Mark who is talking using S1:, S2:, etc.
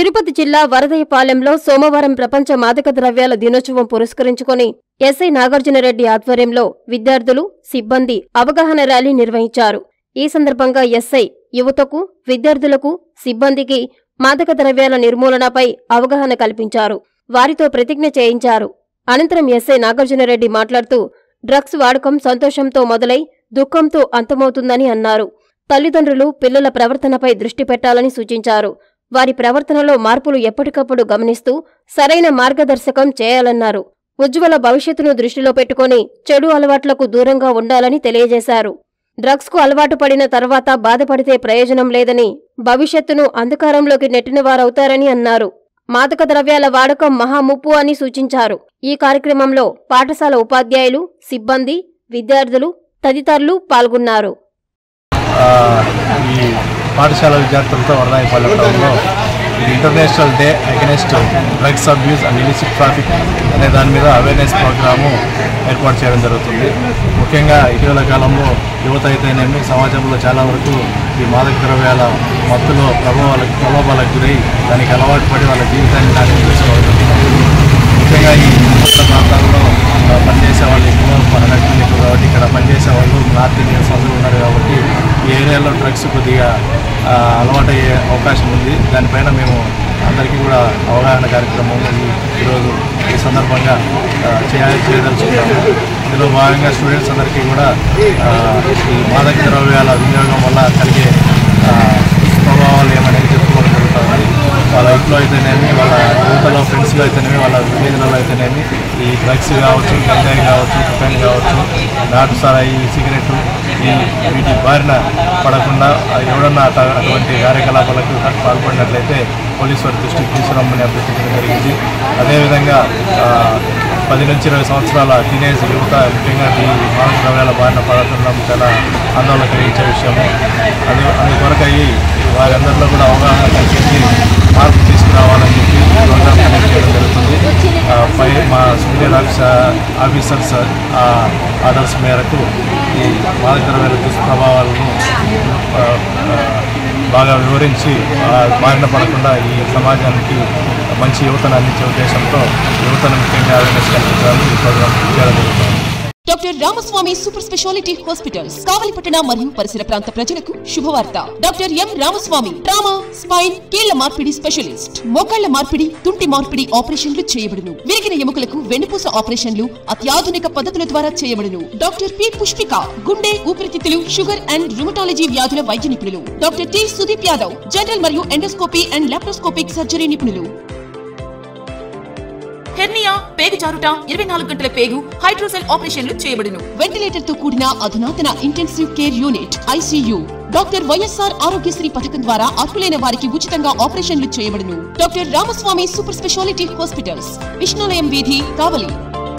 S1: తిరుపతి జిల్లా వరదయ్యపాలెంలో సోమవారం ప్రపంచ మాదక ద్రవ్యాల దినోత్సవం పురస్కరించుకొని ఎస్ఐ నాగార్జునరెడ్డి ఆధ్వర్యంలో విద్యార్థులు సిబ్బంది అవగాహన ర్యాలీ నిర్వహించారు ఈ సందర్భంగా ఎస్ఐ యువతకు విద్యార్థులకు సిబ్బందికి మాదక ద్రవ్యాల నిర్మూలనపై అవగాహన కల్పించారు వారితో ప్రతిజ్ఞ చేయించారు అనంతరం ఎస్ఐ నాగార్జునరెడ్డి మాట్లాడుతూ డ్రగ్స్ వాడకం సంతోషంతో మొదలై దుఃఖంతో అంతమవుతుందని అన్నారు తల్లిదండ్రులు పిల్లల ప్రవర్తనపై దృష్టి పెట్టాలని సూచించారు వారి ప్రవర్తనలో మార్పులు ఎప్పటికప్పుడు గమనిస్తూ సరైన మార్గదర్శకం చేయాలన్నారు ఉజ్వల భవిష్యత్తును దృష్టిలో పెట్టుకొని చెడు అలవాట్లకు దూరంగా ఉండాలని తెలియజేశారు డ్రగ్స్కు అలవాటు పడిన తర్వాత బాధపడితే ప్రయోజనం లేదని భవిష్యత్తును అంధకారంలోకి నెట్టినవారవుతారని అన్నారు మాదక ద్రవ్యాల వాడకం మహాముప్పు అని సూచించారు ఈ కార్యక్రమంలో పాఠశాల ఉపాధ్యాయులు సిబ్బంది విద్యార్థులు తదితరులు పాల్గొన్నారు
S2: ఆ, ఈ పాఠశాల విద్యార్థులతో వరదాయపల్లి టౌన్లో ఇది international day against drugs abuse and illicit traffic అనే దాని మీద అవేర్నెస్ ప్రోగ్రాము ఏర్పాటు చేయడం జరుగుతుంది ముఖ్యంగా ఇటీవల కాలంలో యువత అయితేనేమి సమాజంలో చాలా వరకు ఈ మాదక ద్రవ్యాల మత్తులో ప్రభావాలకు ప్రలోభాలకు గురై దానికి అలవాటు పడి వాళ్ళ జీవితాన్ని నాశనం చేసుకోవడం ముఖ్యంగా ఈ ఉత్తర ప్రాంతాల్లో ఆ, పనిచేసే వాళ్ళు ఎక్కువ పర్యటనలు ఎక్కువ కాబట్టి ఇక్కడ పనిచేసే వాళ్ళు నార్త్ ఇండియన్స్ అందరూ ఉన్నారు కాబట్టి ఈ ఏరియాలో డ్రగ్స్ కొద్దిగా ఆ, అలవాటయ్యే అవకాశం ఉంది దానిపైన మేము అందరికీ కూడా అవగాహన కార్యక్రమం ఈ- ఈరోజు ఈ సందర్భంగా ఆ, చేయాలి చేయదలుచుకున్నాము ఇందులో భాగంగా స్టూడెంట్స్ అందరికీ కూడా ఆ, ఈ మాదక ద్రవ్యాల వినియోగం వల్ల కలిగే ఆ, దుష్ప్రభావాలు ఏమనేది చెప్పుకోవడం జరుగుతుంది వాళ్ళ ఇంట్లో అయితేనేమి వాళ్ళ యువతలో ఫ్రెండ్స్లో అయితేనేమి వాళ్ళ విలేజ్లలో అయితేనేమి ఈ డ్రగ్స్ కావచ్చు గంజాయి కావచ్చు కుపెన్ కావచ్చు నాటు సారాయి సిగరెట్ ఈ వీటి బారిన పడకుండా ఎవడన్నా అట- అటువంటి కార్యకలాపాలకు పాల్పడినట్లయితే పోలీసు వారి దృష్టికి తీసుకురమ్మని అభ్యర్థించడం జరిగింది అదేవిధంగా ఆ, పది నుంచి ఇరవై సంవత్సరాల టీనేజ్ యువత ముఖ్యంగా ఈ మానవ ద్రవ్యాల బారిన పడటం చాలా ఆందోళన కలిగించే విషయము అది అందుకొరకు అయ్యి వారందరిలో కూడా అవగాహన కల్పించి మార్పు తీసుకురావాలని చెప్పి ఈ ప్రోగ్రామ్ కండక్ట్ చేయడం జరుగుతుంది ఆ, పై మా సీనియర్ ఆఫీసర్ ఆఫీసర్స్ ఆ ఆర్డర్స్ మేరకు ఈ మాదక ద్రవ్యాల దుష్ప్రభావాలను ఆ, ఆ, బాగా వివరించి ఆ, బారిన పడకుండా ఈ సమాజానికి మంచి యువతను అందించే ఉద్దేశంతో యువతను ముఖ్యంగా అవేర్నెస్ కల్పించాలని ఈ ప్రోగ్రామ్ చేయడం జరుగుతుంది
S3: doctor Ramaswamy super speciality hospitals కావలిపట్టణ మరియు పరిసర ప్రాంత ప్రజలకు శుభవార్త doctor M Ramaswamy trauma spine కీళ్ల మార్పిడి స్పెషలిస్ట్ మోకాళ్ల మార్పిడి తుంటి మార్పిడి ఆపరేషన్లు చేయబడును విరిగిన ఎముకలకు వెన్నుపూస ఆపరేషన్లు అత్యాధునిక పద్ధతుల ద్వారా చేయబడును డాక్టర్ పి పుష్పిక గుండె ఊపిరితిత్తులు షుగర్ అండ్ రుమటాలజీ వ్యాధుల వైద్య నిపుణులు doctor T Sudeep Yadav general మరియు ఎండోస్కోపీ అండ్ లాప్రోస్కోపిక్ సర్జరీ నిపుణులు హెర్నియా పేగు జారుట ఇరవై నాలుగు గంటల పేగు హైడ్రోసెల్ ఆపరేషన్లు చేయబడును వెంటిలేటర్ తో కూడిన అధునాతన intensive care unit ICU doctor YSR Aarogyasri పథకం ద్వారా అర్హులైన వారికి ఉచితంగా ఆపరేషన్లు చేయబడును doctor Ramaswamy super speciality hospitals Vishnulayam వీధి కావలి